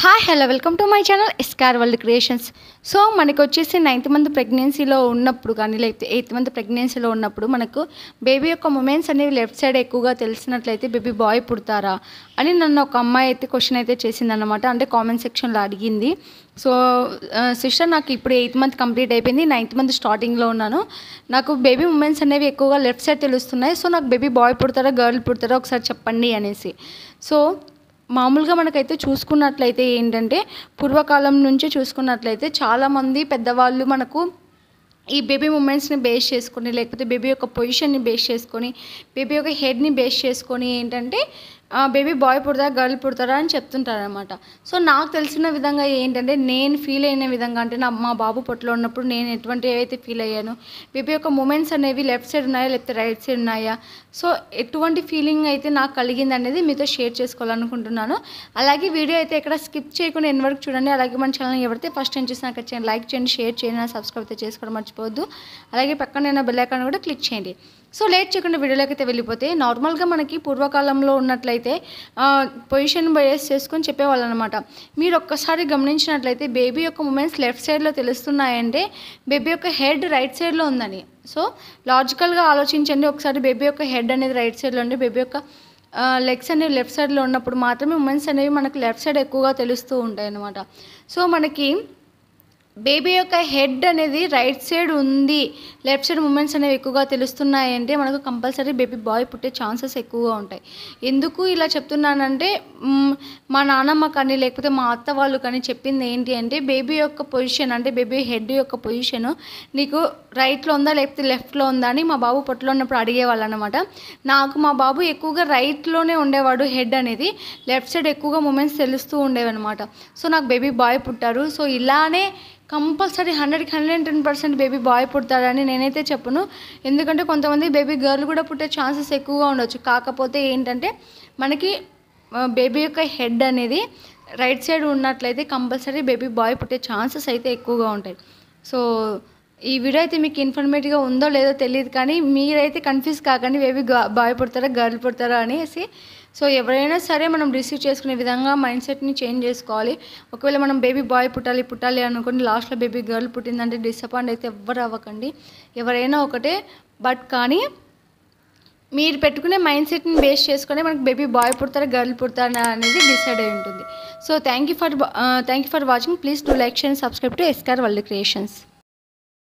hi hello welcome to my channel Escar World Creations so మనకు వచ్చేసి ninth month ప్రెగ్నెన్సీలో ఉన్నప్పుడు కానీ లేకపోతే ఎయిత్ మంత్ ప్రెగ్నెన్సీలో ఉన్నప్పుడు మనకు బేబీ యొక్క మూమెంట్స్ అనేవి లెఫ్ట్ సైడ్ ఎక్కువగా తెలిసినట్లయితే బేబీ బాయ్ పుడతారా అని నన్ను ఒక అమ్మాయి అయితే క్వశ్చన్ అయితే చేసిందన్నమాట అంటే కామెంట్ సెక్షన్లో అడిగింది సో సిస్టర్ నాకు ఇప్పుడు ఎయిత్ మంత్ కంప్లీట్ అయిపోయింది నైన్త్ మంత్ స్టార్టింగ్లో ఉన్నాను నాకు బేబీ మూమెంట్స్ అనేవి ఎక్కువగా లెఫ్ట్ సైడ్ తెలుస్తున్నాయి సో నాకు బేబీ బాయ్ పుడతారా గర్ల్ పుడతారా ఒకసారి చెప్పండి అనేసి సో మామూలుగా మనకైతే చూసుకున్నట్లయితే ఏంటంటే పూర్వకాలం నుంచి చూసుకున్నట్లయితే చాలామంది పెద్దవాళ్ళు మనకు ఈ బేబీ మూమెంట్స్ని బేస్ చేసుకొని లేకపోతే బేబీ యొక్క పొజిషన్ని బేస్ చేసుకొని బేబీ యొక్క హెడ్ని బేస్ చేసుకొని ఏంటంటే బేబీ బాయ్ పుడతారా గర్ల్ పుడతారా అని చెప్తుంటారనమాట సో నాకు తెలిసిన విధంగా ఏంటంటే నేను ఫీల్ అయిన విధంగా అంటే నా మా బాబు పొట్టలో ఉన్నప్పుడు నేను ఎటువంటి ఏవైతే ఫీల్ అయ్యానో బేబీ యొక్క మూమెంట్స్ అనేవి లెఫ్ట్ సైడ్ ఉన్నాయా లేకపోతే రైట్ సైడ్ ఉన్నాయా సో ఎటువంటి ఫీలింగ్ అయితే నాకు కలిగింది అనేది మీతో షేర్ చేసుకోవాలనుకుంటున్నాను అలాగే వీడియో అయితే ఎక్కడ స్కిప్ చేయకుండా ఎన్ని వరకు చూడండి అలాగే మన ఛానల్ ఎవరైతే ఫస్ట్ టైం చూసినా అక్కడ చేయండి లైక్ చేయండి షేర్ చేయండి సబ్స్క్రైబ్ అయితే చేసుకోవడం మర్చిపోవద్దు అలాగే పక్కన బెల్ ఐకాన్ కూడా క్లిక్ చేయండి సో లేట్ చేయకుండా వీడియోలోకి అయితే వెళ్ళిపోతే నార్మల్గా మనకి పూర్వకాలంలో ఉన్నట్లయితే పొజిషన్ బేస్ చేసుకొని చెప్పేవాళ్ళు అనమాట మీరు ఒక్కసారి గమనించినట్లయితే బేబీ యొక్క మూమెంట్స్ లెఫ్ట్ సైడ్లో తెలుస్తున్నాయంటే బేబీ యొక్క హెడ్ రైట్ సైడ్లో ఉందని సో లాజికల్గా ఆలోచించండి ఒకసారి బేబీ యొక్క హెడ్ అనేది రైట్ సైడ్లో ఉండి బేబీ యొక్క లెగ్స్ అనేవి లెఫ్ట్ సైడ్లో ఉన్నప్పుడు మాత్రమే ఉమెన్స్ అనేవి మనకు లెఫ్ట్ సైడ్ ఎక్కువగా తెలుస్తూ ఉంటాయి అన్నమాట సో మనకి బేబీ యొక్క హెడ్ అనేది రైట్ సైడ్ ఉంది లెఫ్ట్ సైడ్ మూమెంట్స్ అనేవి ఎక్కువగా తెలుస్తున్నాయంటే మనకు కంపల్సరీ బేబీ బాయ్ పుట్టే ఛాన్సెస్ ఎక్కువగా ఉంటాయి ఎందుకు ఇలా చెప్తున్నానంటే మా నాన్నమ్మ కానీ లేకపోతే మా అత్త వాళ్ళు కానీ చెప్పింది ఏంటి అంటే బేబీ యొక్క పొజిషన్ అంటే బేబీ హెడ్ యొక్క పొజిషన్ నీకు రైట్లో ఉందా లేకపోతే లెఫ్ట్లో ఉందా అని మా బాబు పొట్టలో ఉన్నప్పుడు అడిగేవాళ్ళు అనమాట నాకు మా బాబు ఎక్కువగా రైట్లోనే ఉండేవాడు హెడ్ అనేది లెఫ్ట్ సైడ్ ఎక్కువగా మూమెంట్స్ తెలుస్తూ ఉండేవన్నమాట సో నాకు బేబీ బాయ్ పుట్టారు సో ఇలానే కంపల్సరీ హండ్రెడ్కి hundred ten percent baby boy పుడతాడని నేనైతే చెప్పను ఎందుకంటే కొంతమంది బేబీ గర్ల్ కూడా పుట్టే ఛాన్సెస్ ఎక్కువగా ఉండొచ్చు కాకపోతే ఏంటంటే మనకి బేబీ యొక్క హెడ్ అనేది రైట్ సైడ్ ఉన్నట్లయితే కంపల్సరీ బేబీ బాయ్ పుట్టే ఛాన్సెస్ అయితే ఎక్కువగా ఉంటాయి సో ఈ వీడియో అయితే మీకు ఇన్ఫర్మేటివ్గా ఉందో లేదో తెలియదు కానీ మీరైతే కన్ఫ్యూజ్ కాకండి బేబీ బాయ్ పుడతారా గర్ల్ పుడతారా అనేసి సో ఎవరైనా సరే మనం రిసీవ్ చేసుకునే విధంగా మైండ్ సెట్ని చేంజ్ చేసుకోవాలి ఒకవేళ మనం బేబీ బాయ్ పుట్టాలి పుట్టాలి అనుకుని లాస్ట్లో బేబీ గర్ల్ పుట్టిందంటే డిసప్పాయింట్ అయితే ఎవ్వరు అవ్వకండి ఎవరైనా ఒకటే బట్ కానీ మీరు పెట్టుకునే మైండ్ సెట్ని బేస్ చేసుకొని మనకి బేబీ బాయ్ పుడతారా గర్ల్ పుడతారా అనేది డిసైడ్ అయి ఉంటుంది so thank you for thank you for watching please to like share subscribe to Escar World creations